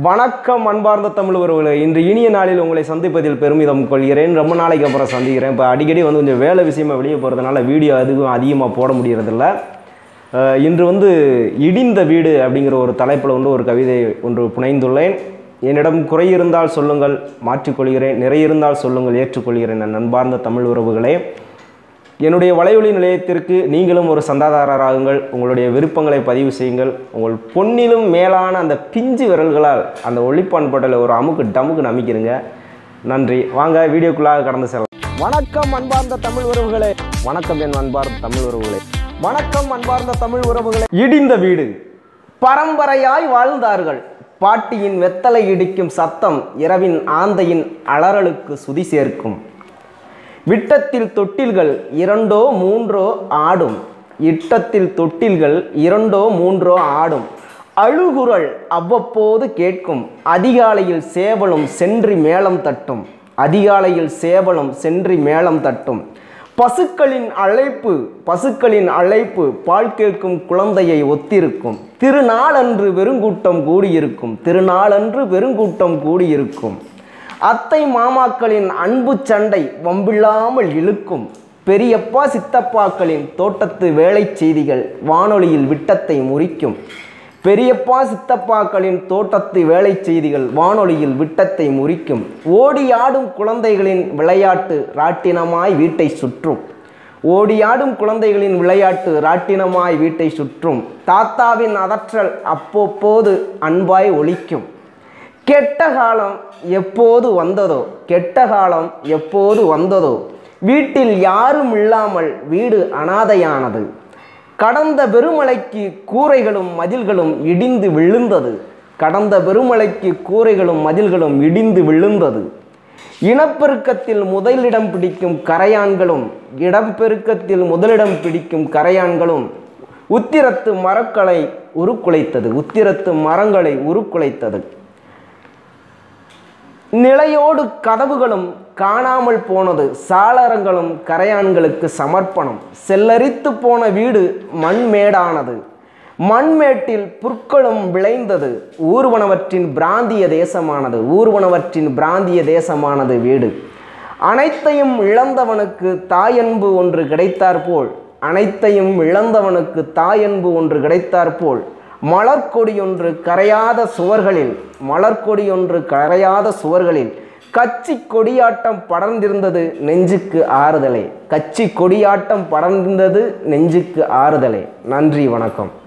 வணக்கம் அன்பார்ந்த தமிழ் உறவுகளே இன்று இனிய நாளில் உங்களை சந்திப்பதில் பெருமிதம் கொள்கிறேன் ரொம்ப நாளைக்கு அப்புறம் சந்திக்கிறேன் இப்போ அடிக்கடி வந்து கொஞ்சம் வேலை விஷயமா வெளியே போகிறதுனால வீடியோ அதுவும் அதிகமாக போட முடியறதில்ல அஹ், இன்று வந்து இடிந்த வீடு அப்படிங்கிற ஒரு தலைப்பில் வந்து ஒரு கவிதை ஒன்று புனைந்துள்ளேன் என்னிடம் குறை இருந்தால் சொல்லுங்கள் மாற்றிக்கொள்கிறேன் நிறை இருந்தால் சொல்லுங்கள் ஏற்றுக்கொள்கிறேன் என் அன்பார்ந்த தமிழ் உறவுகளே என்னுடைய வலையொலி நிலையத்திற்கு நீங்களும் ஒரு சந்தாதாரராகுங்கள் உங்களுடைய விருப்பங்களை பதிவு செய்யுங்கள் உங்கள் பொன்னிலும் மேலான அந்த பிஞ்சு விரல்களால் அந்த ஒளிப்பான் பட்டலை ஒரு அமுக்கு டமுக்கு நமிக்கிறங்க நன்றி வாங்க வீடியோக்குள்ளாக கடந்து செல்லலாம் வணக்கம் அன்பார்ந்த தமிழ் உறவுகளே வணக்கம் என் அன்பார்ந்த தமிழ் உறவுகளே வணக்கம் அன்பார்ந்த தமிழ் உறவுகளே இடிந்த வீடு பரம்பரையாய் வாழ்ந்தார்கள் பாட்டியின் வெத்தலை இடிக்கும் சத்தம் இரவின் ஆந்தையின் அலறலுக்கு சுதி சேர்க்கும் விட்டத்தில் தொட்டில்கள் இரண்டோ மூன்றோ ஆடும் இட்டத்தில் தொட்டில்கள் இரண்டோ மூன்றோ ஆடும் அழுகுரல் அவ்வப்போது கேட்கும் அதிகாலையில் சேவலும் சென்றி மேளம் தட்டும் அதிகாலையில் சேவலும் சென்றி மேளம் தட்டும் பசுக்களின் அழைப்பு பசுக்களின் அழைப்பு பால் கேட்கும் குழந்தையை ஒத்திருக்கும் திருநாளன்று பெருங்கூட்டம் கூடியிருக்கும் திருநாளன்று பெருங்கூட்டம் கூடியிருக்கும் அத்தை மாமாக்களின் அன்பு சண்டை வம்பில்லாமல் இழுக்கும் பெரியப்பா சித்தப்பாக்களின் தோட்டத்து வேலை செய்திகள் வானொலியில் விட்டத்தை முறிக்கும் பெரியப்பா சித்தப்பாக்களின் தோட்டத்து வேலை செய்திகள் வானொலியில் விட்டத்தை முறிக்கும் ஓடியாடும் குழந்தைகளின் விளையாட்டு ராட்டினமாய் வீட்டை சுற்றும் ஓடியாடும் குழந்தைகளின் விளையாட்டு ராட்டினமாய் வீட்டை சுற்றும் தாத்தாவின் அதற்றல் அப்பப்போது அன்பாய் ஒலிக்கும் கெட்ட காலம் எப்போது வந்ததோ கெட்ட காலம் எப்போது வந்ததோ வீட்டில் யாரும் இல்லாமல் வீடு அனாதையானது கடந்த பெருமழைக்கு கூரைகளும் மதில்களும் இடிந்து விழுந்தது கடந்த பெருமழைக்கு கூரைகளும் மதில்களும் இடிந்து விழுந்தது இனப்பெருக்கத்தில் முதலிடம் பிடிக்கும் கரையான்களும் இடம்பெருக்கத்தில் முதலிடம் பிடிக்கும் கரையான்களும் உத்திரத்து மரக்களை உருக்குலைத்தது உத்திரத்து மரங்களை உருக்குலைத்தது நிலையோடு கதவுகளும் காணாமல் போனது சாளரங்களும் கரையான்களுக்கு சமர்ப்பணம் செல்லரித்து போன வீடு மண்மேடானது மண்மேட்டில் புற்களும் விளைந்தது ஊர்வனவற்றின் பிராந்திய தேசமானது ஊர்வனவற்றின் பிராந்திய தேசமானது வீடு அனைத்தையும் இழந்தவனுக்கு தாயன்பு ஒன்று கிடைத்தாற்போல் அனைத்தையும் இழந்தவனுக்கு தாயன்பு ஒன்று கிடைத்தாற்போல் மலர்கொடியொன்று கரையாத சுவர்களில் மலர்கொடியொன்று கரையாத சுவர்களில் கச்சி கொடியாட்டம் படர்ந்திருந்தது நெஞ்சுக்கு ஆறுதலே கச்சி கொடியாட்டம் படர்ந்திருந்தது நெஞ்சுக்கு ஆறுதலே நன்றி வணக்கம்